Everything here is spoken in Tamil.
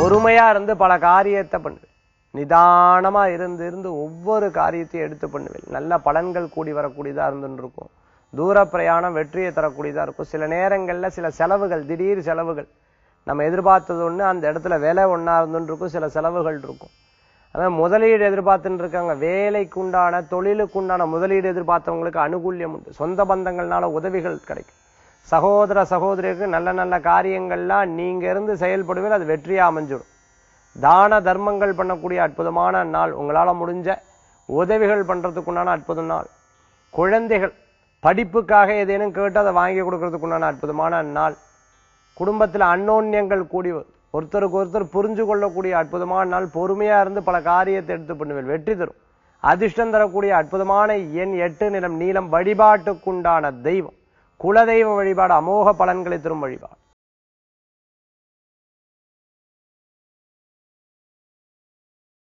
பொறுமையா இருந்து பல காரியத்தை பண்ணுவேன் நிதானமா இருந்து இருந்து ஒவ்வொரு காரியத்தையும் எடுத்து பண்ணுவேன் நல்ல பலன்கள் கூடி வரக்கூடியதா இருந்துட்டு இருக்கும் தூர பிரயாணம் வெற்றியை தரக்கூடியதா இருக்கும் சில நேரங்கள்ல சில செலவுகள் திடீர் செலவுகள் நம்ம எதிர்பார்த்தது ஒண்ணு அந்த இடத்துல விலை ஒண்ணா இருந்துட்டு இருக்கும் சில செலவுகள் இருக்கும் அதான் முதலீடு எதிர்பார்த்துட்டு இருக்காங்க வேலைக்கு உண்டான தொழிலுக்கு உண்டான முதலீடு எதிர்பார்த்தவங்களுக்கு அனுகூல்யம் உண்டு சொந்த பந்தங்கள்னால உதவிகள் கிடைக்கும் சகோதர சகோதரிக்கு நல்ல நல்ல காரியங்கள்லாம் நீங்க இருந்து செயல்படுவீங்க அது வெற்றியா அமைஞ்சிடும் தான தர்மங்கள் பண்ணக்கூடிய அற்புதமான நாள் உங்களால முடிஞ்ச உதவிகள் பண்றதுக்கு உண்டான அற்புத நாள் குழந்தைகள் படிப்புக்காக ஏதேனும் கேட்டு அதை வாங்கி கொடுக்கறதுக்கு உண்டான அற்புதமான நாள் குடும்பத்துல அன்னோன்யங்கள் கூடி வரும். ஒருத்தருக்கு ஒருத்தர் புரிஞ்சு கொள்ளக்கூடிய அற்புதமான நாள் பொறுமையா இருந்து பல காரியத்தை எடுத்து பண்ணுவேன் வெற்றி தரும் அதிர்ஷ்டம் தரக்கூடிய அற்புதமான எண் எட்டு நிலம் நீளம் வழிபாட்டுக்குண்டான தெய்வம் குலதெய்வ வழிபாடு அமோக பலன்களை தரும் வழிபாடு